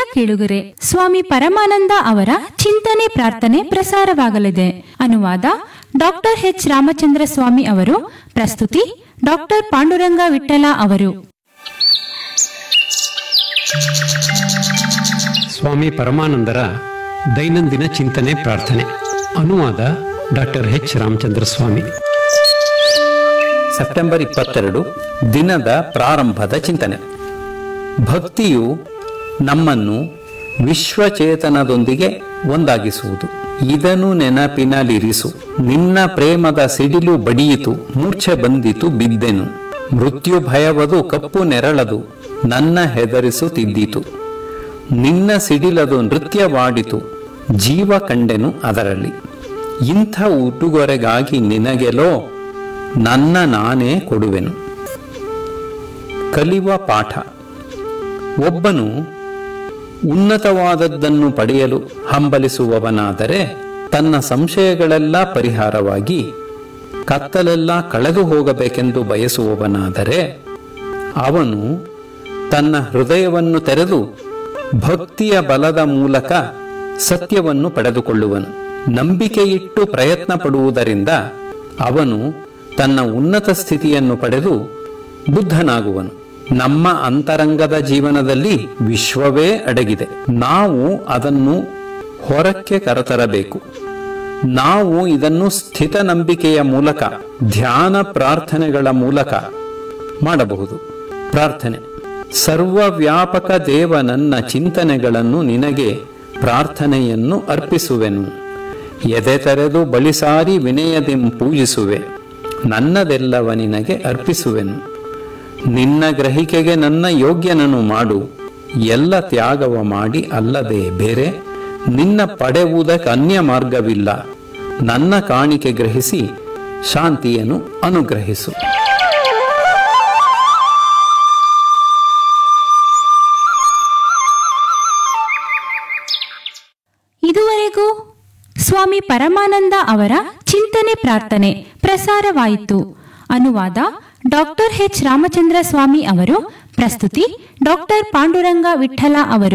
ಕೇಳುಗರೆ ಸ್ವಾಮಿ ಪರಮಾನಂದ ಅವರ ಚಿಂತನೆ ಪ್ರಾರ್ಥನೆ ಪ್ರಸಾರವಾಗಲಿದೆ ಅನುವಾದ ಡಾಕ್ಟರ್ ಎಚ್ ರಾಮಚಂದ್ರ ಸ್ವಾಮಿ ಅವರು ಪ್ರಸ್ತುತಿ ಡಾಕ್ಟರ್ ಪಾಂಡುರಂಗ ವಿಠಲ ಅವರು ಸ್ವಾಮಿ ಪರಮಾನಂದರ ದೈನಂದಿನ ಚಿಂತನೆ ಪ್ರಾರ್ಥನೆ ಅನುವಾದ doctor H Ramachandra Swami September ಇಪ್ಪತ್ತೆರಡು ದಿನದ ಪ್ರಾರಂಭದ ಚಿಂತನೆ ಭಕ್ತಿಯು ನಮ್ಮನ್ನು ವಿಶ್ವಚೇತನದೊಂದಿಗೆ ಒಂದಾಗಿಸುವುದು ಇದನ್ನು ನೆನಪಿನಲ್ಲಿರಿಸು ನಿನ್ನ ಪ್ರೇಮದ ಸಿಡಿಲು ಬಡಿಯಿತು ಮೂರ್ಛೆ ಬಂದಿತು ಬಿದ್ದೆನು ಮೃತ್ಯು ಭಯವದು ಕಪ್ಪು ನೆರಳದು ನನ್ನ ಹೆದರಿಸುತ್ತಿದ್ದಿತು ನಿನ್ನ ಸಿಡಿಲದು ನೃತ್ಯವಾಡಿತು ಜೀವ ಕಂಡೆನು ಅದರಲ್ಲಿ ಇಂಥ ಉಡುಗೊರೆಗಾಗಿ ನಿನಗೆಲೋ ನನ್ನ ನಾನೇ ಕೊಡುವೆನು ಕಲಿಯುವ ಪಾಠ ಒಬ್ಬನು ಉನ್ನತವಾದದ್ದನ್ನು ಪಡೆಯಲು ಹಂಬಲಿಸುವವನಾದರೆ ತನ್ನ ಸಂಶಯಗಳೆಲ್ಲ ಪರಿಹಾರವಾಗಿ ಕತ್ತಲೆಲ್ಲ ಕಳೆದು ಹೋಗಬೇಕೆಂದು ಬಯಸುವವನಾದರೆ ಅವನು ತನ್ನ ಹೃದಯವನ್ನು ತೆರೆದು ಭಕ್ತಿಯ ಬಲದ ಮೂಲಕ ಸತ್ಯವನ್ನು ಪಡೆದುಕೊಳ್ಳುವನು ನಂಬಿಕೆಯಿಟ್ಟು ಪ್ರಯತ್ನ ಪಡುವುದರಿಂದ ಅವನು ತನ್ನ ಉನ್ನತ ಸ್ಥಿತಿಯನ್ನು ಪಡೆದು ಬುದ್ಧನಾಗುವನು ನಮ್ಮ ಅಂತರಂಗದ ಜೀವನದಲ್ಲಿ ವಿಶ್ವವೇ ಅಡಗಿದೆ ನಾವು ಅದನ್ನು ಹೊರಕ್ಕೆ ಕರೆತರಬೇಕು ನಾವು ಇದನ್ನು ಸ್ಥಿತ ನಂಬಿಕೆಯ ಮೂಲಕ ಧ್ಯಾನ ಪ್ರಾರ್ಥನೆಗಳ ಮೂಲಕ ಮಾಡಬಹುದು ಪ್ರಾರ್ಥನೆ ಸರ್ವವ್ಯಾಪಕ ದೇವ ನನ್ನ ಚಿಂತನೆಗಳನ್ನು ನಿನಗೆ ಪ್ರಾರ್ಥನೆಯನ್ನು ಅರ್ಪಿಸುವೆನು ಎದೆ ತೆರೆದು ಬಳಿಸಾರಿ ವಿನಯದೆಂ ಪೂಜಿಸುವೆ ನನ್ನದೆಲ್ಲವ ನಿನಗೆ ಅರ್ಪಿಸುವೆನು ನಿನ್ನ ಗ್ರಹಿಕೆಗೆ ನನ್ನ ಯೋಗ್ಯನನ್ನು ಮಾಡು ಎಲ್ಲ ತ್ಯಾಗವ ಮಾಡಿ ಅಲ್ಲದೆ ಬೇರೆ ನಿನ್ನ ಪಡೆಯುವುದಕ್ಕೆ ಅನ್ಯ ಮಾರ್ಗವಿಲ್ಲ ನನ್ನ ಕಾಣಿಕೆ ಗ್ರಹಿಸಿ ಶಾಂತಿಯನ್ನು ಅನುಗ್ರಹಿಸು ಇದುವರೆಗೂ ಸ್ವಾಮಿ ಪರಮಾನಂದ ಅವರ ಚಿಂತನೆ ಪ್ರಾರ್ಥನೆ ಪ್ರಸಾರವಾಯಿತು ಅನುವಾದ ಡಾಕ್ಟರ್ ಎಚ್ ರಾಮಚಂದ್ರ ಸ್ವಾಮಿ ಅವರು ಪ್ರಸ್ತುತಿ ಡಾಕ್ಟರ್ ಪಾಂಡುರಂಗ ವಿಠಲ ಅವರು